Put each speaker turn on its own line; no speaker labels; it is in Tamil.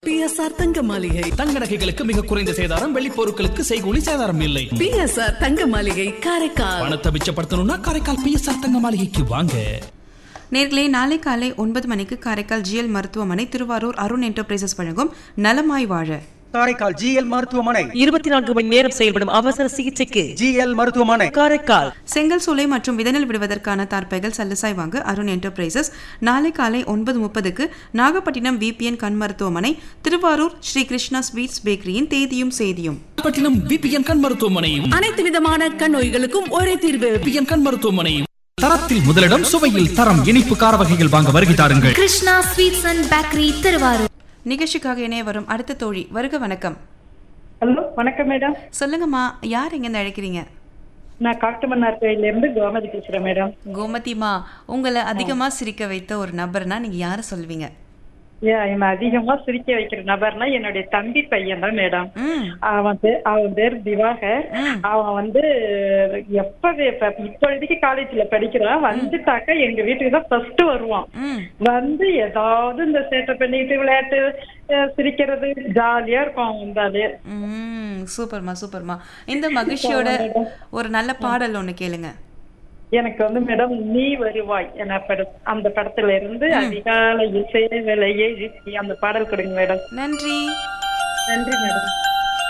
பிஎஸ்ஆர் தங்க மாளிகை
தங்க நகைகளுக்கு மிக குறைந்த சேதாரம் வெள்ளி பொருட்களுக்கு செய்கூலி சேதாரம் இல்லை
பிஎஸ்ஆர் தங்க மாளிகை காரைக்கால்
பணத்தை மிச்சப்படுத்தணும்னா காரைக்கால் பிஎஸ்ஆர் தங்க மாளிகைக்கு வாங்க
நேர்களே நாளை காலை ஒன்பது மணிக்கு காரைக்கால் ஜிஎல் மருத்துவமனை திருவாரூர் அருண் என்டர்பிரைசஸ் வழங்கும் நலமாய் வாழ
காரைக்கால் ஜிஎல் மருத்துவமனை
இருபத்தி நான்கு மணி நேரம் செயல்படும் அவசர சிகிச்சைக்கு
ஜிஎல் மருத்துவமனை
காரைக்கால்
செங்கல் சூளை மற்றும் விதநெல் விடுவதற்கான தார்ப்பைகள் சல்லுசாய் வாங்க அருண் என்டர்பிரைசஸ் நாளை காலை ஒன்பது முப்பதுக்கு நாகப்பட்டினம் விபிஎன் கண் மருத்துவமனை திருவாரூர் ஸ்ரீ கிருஷ்ணா ஸ்வீட்ஸ் பேக்கரியின் தேதியும் செய்தியும்
பட்டினம் விபிஎன் கண் மருத்துவமனை
அனைத்து விதமான கண் நோய்களுக்கும் ஒரே தீர்வு
விபிஎன் கண் மருத்துவமனை தரத்தில் முதலிடம் சுவையில் தரம் இனிப்பு கார வகைகள் வாங்க வருகை தாருங்கள்
Krishna sweets and bakery Tiruvarur
நிகழ்ச்சிக்காக இணைய வரும் அடுத்த தோழி வருக வணக்கம்
ஹலோ வணக்கம் மேடம்
சொல்லுங்கம்மா யார் எங்கேருந்து அழைக்கிறீங்க
நான் காட்டுமன்னார் கோயில்ல இருந்து கோமதி பேசுறேன் மேடம்
கோமதிமா உங்களை அதிகமா சிரிக்க வைத்த ஒரு நபர்னா நீங்க யாரை சொல்வீங்க
ஏன் என்ன அதிகமா சிரிக்க வைக்கிற நபர்னா என்னுடைய தம்பி பையன் தான் மேடம்
ம்
அவன் பேர் அவன் பேர் திவாகர் அவன் வந்து எப்ப இப்ப- இப்பொழுதைக்கு காலேஜ்ல படிக்கிறான் வந்துட்டாக்க எங்க வீட்டுக்கு தான் ஃபர்ஸ்ட் வருவான்
ம்
வந்து ஏதாவது இந்த சேட்டை பண்ணிட்டு விளையாட்டு அஹ், சிரிக்கிறது ஜாலியா இருக்கும் அவன் வந்தாலே
ம் சூப்பர்மா சூப்பர்மா இந்த மகிழ்ச்சியோட ஒரு நல்ல பாடல் ஒண்ணு கேளுங்க
எனக்கு வந்து மேடம் நீ வருவாய் என பட அந்த படத்துல இருந்து அதிகாலையில் சேவலையே அந்த பாடல் கொடுங்க மேடம்
நன்றி
நன்றி மேடம்